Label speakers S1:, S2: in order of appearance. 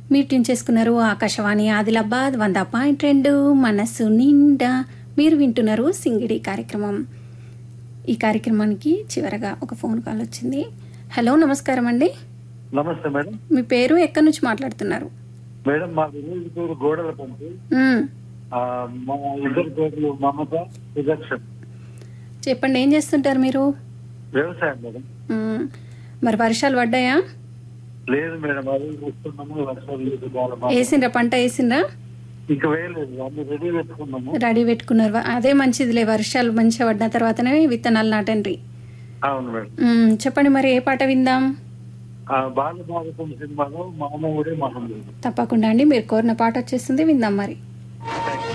S1: మీరు ట్యూన్ చేసుకున్నారు ఆకాశవాణి ఆదిలాబాద్ వంద పాయింట్ రెండు మనసు నిండా మీరు వింటున్నారు సింగిడి కార్యక్రమం ఈ కార్యక్రమానికి చివరగా ఒక ఫోన్ కాల్ వచ్చింది హలో నమస్కారం అండి
S2: నమస్తే మేడం
S1: మీ పేరు ఎక్కడి నుంచి మాట్లాడుతున్నారు
S2: మేడం మా విలేజ్ పేరు గోడల పంపు
S1: మ్మ్.
S2: ఆ, మా ఇద్దరు పేర్లు మమత సుదర్శన్
S1: చెప్పండి ఏం చేస్తుంటారు మీరు
S2: వ్యవసాయం మేడం
S1: మ్మ్. మరి వర్షాలు పడ్డాయా
S2: లేదు మేడం అది వస్తున్నాము వర్షాలు లేదు బాగా బాగా.
S1: వేసిండ్రా పంట వేసిండ్రా
S2: ఇంకా వేయలేదు అన్ని రెడీ పెట్టుకున్నాము
S1: రెడీ పెట్టుకున్నారు అదే మంచిదిలే వర్షాలు మంచిగా పడిన తర్వాతనే విత్తనాలు నాటండి
S2: అవును మేడం
S1: మ్మ్. చెప్పండి మరి ఏ పాట విందాం
S2: ఆ బాల భారతం సినిమాలో మామ ఊరే మహం
S1: తప్పకుండా అండి మీరు కోరిన పాట వచ్చేస్తుంది విందాం మరి